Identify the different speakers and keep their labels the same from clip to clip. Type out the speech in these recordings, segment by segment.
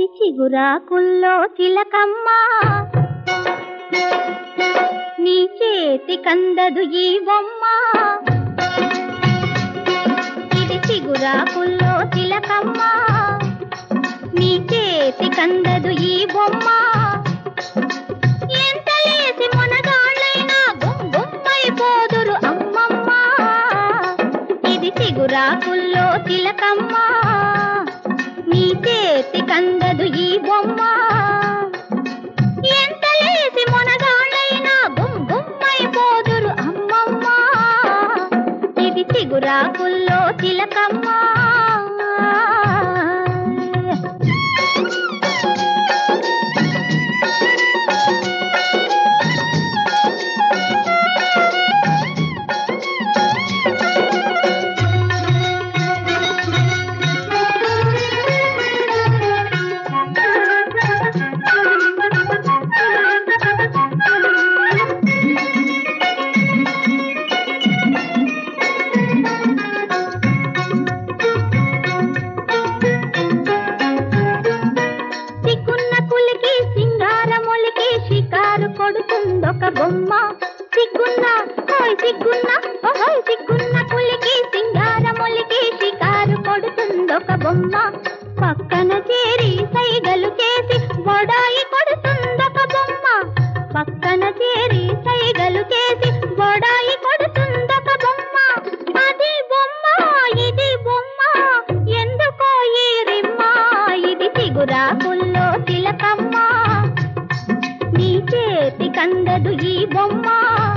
Speaker 1: ఇది చిగురాకుల్లో చిలకమ్మ నీ చేతి కందదు ఈ బొమ్మ ఇది చిగురాకుల్లో చిలకమ్మ నీ చేతి కందదు ఈ బొమ్మ ఎంత లేసి మొనగాళ్ళైనా గుమ్ గుమ్మైపోదురు అమ్మమ్మ ఇది చిగురాకుల్లో తిలకమ్మ నీ చేతి కందదు ఈ బొమ్మ ఎంత లేసి మొనగాళ్ళైనా గుమ్ గుమ్మైపోదురు అమ్మమ్మ ఇది చిగురాకుల్లో తిలకమ్మ సిగ్గున్న కులికి సింగారములికి షికారు కొడుతుందొక బొమ్మ సిగ్గున్న హోయ్ సిగ్గున్న ఓహోయ్ సిగ్గున్న కులికి సింగారములికి షికారు కొడుతుందొక బొమ్మ పక్కన చేరి సైగలు చేసి బొడాయి కొడుతుందొక బొమ్మ పక్కన చేరి సైగలు చేసి బొడాయి కొడుతుందొక బొమ్మ అది బొమ్మ ఇది బొమ్మ ఎందుకో ఈ రిమ్మ ఇది చిగురాకుల్లో తిలకమ్మ నీ చేతి కందదు ఈ బొమ్మ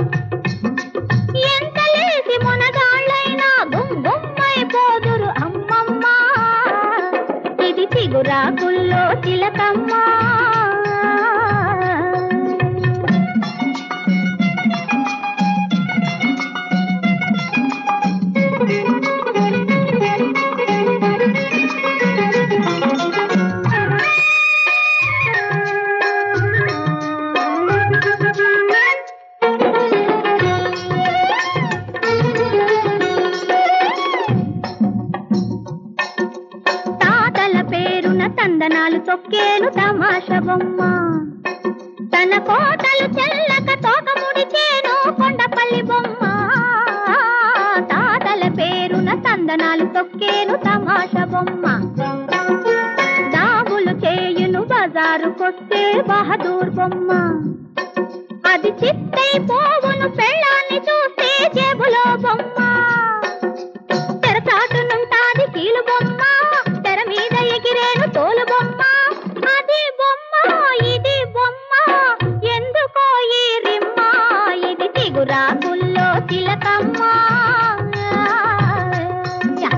Speaker 1: ఎంత లేసి మొనగాళ్ళైనా గుమ్ గుమ్మైపోదురు అమ్మమ్మ ఇది చిగురాకుల్లో తిలకమ్మ తాతల పేరున తందనాలు తొక్కేను తమాష బొమ్మ తన కోటలు చెల్లక తోక ముడిచేను కొండపల్లి బొమ్మ తాతల పేరున తందనాలు తొక్కేను తమాష బొమ్మ దాబులు చేయును బజారుకొస్తే బహదూర్ బొమ్మ అది చిత్తై పోవును పెళ్ళాన్ని చూస్తే జేబులో బొమ్మ తెరచాటునుంటాది కీలు బొమ్మ తెర మీద ఎగిరేను తోలు బొమ్మ అది బొమ్మ ఇది బొమ్మ ఎందుకో ఈ రిమ్మ ఇది చిగురాకుల్లో తిలకమ్మ యా.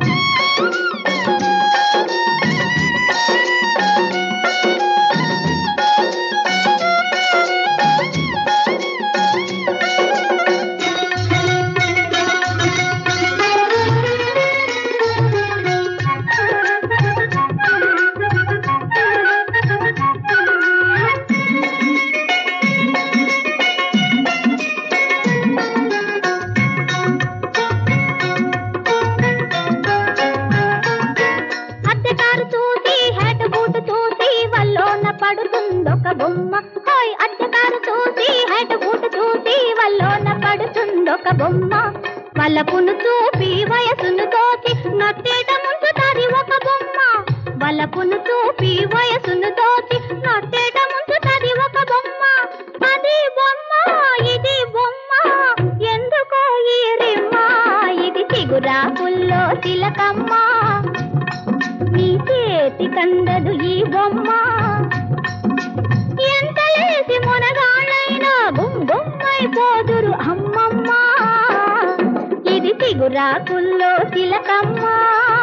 Speaker 1: అద్దెకారు చూసి హెడ్ బూట్ చూసి వల్లోన పడుతుందొక బొమ్మ హోయ్ అద్దెకారు చూసి హెడ్ బూట్ చూసి వల్లోన పడుతుందొక బొమ్మ వలపును చూపి వయసును దోచి నట్టేట ముంచుతాది ఒక బొమ్మ వలపును చూపి వయసును దోచి నట్టేట ముంచుతాది ఒక బొమ్మ అది బొమ్మ ఇది బొమ్మ ఎందుకో ఈ రిమ్మ ఇది చిగురాకుల్లో తిలకమ్మ నీ చేతి కందదు ఈ బొమ్మ ఎంత లేసి మొనగాళ్ళైనా గుమ్ గుమ్మైపోదురు అమ్మమ్మ ఇది చిగురాకుల్లో తిలకమ్మ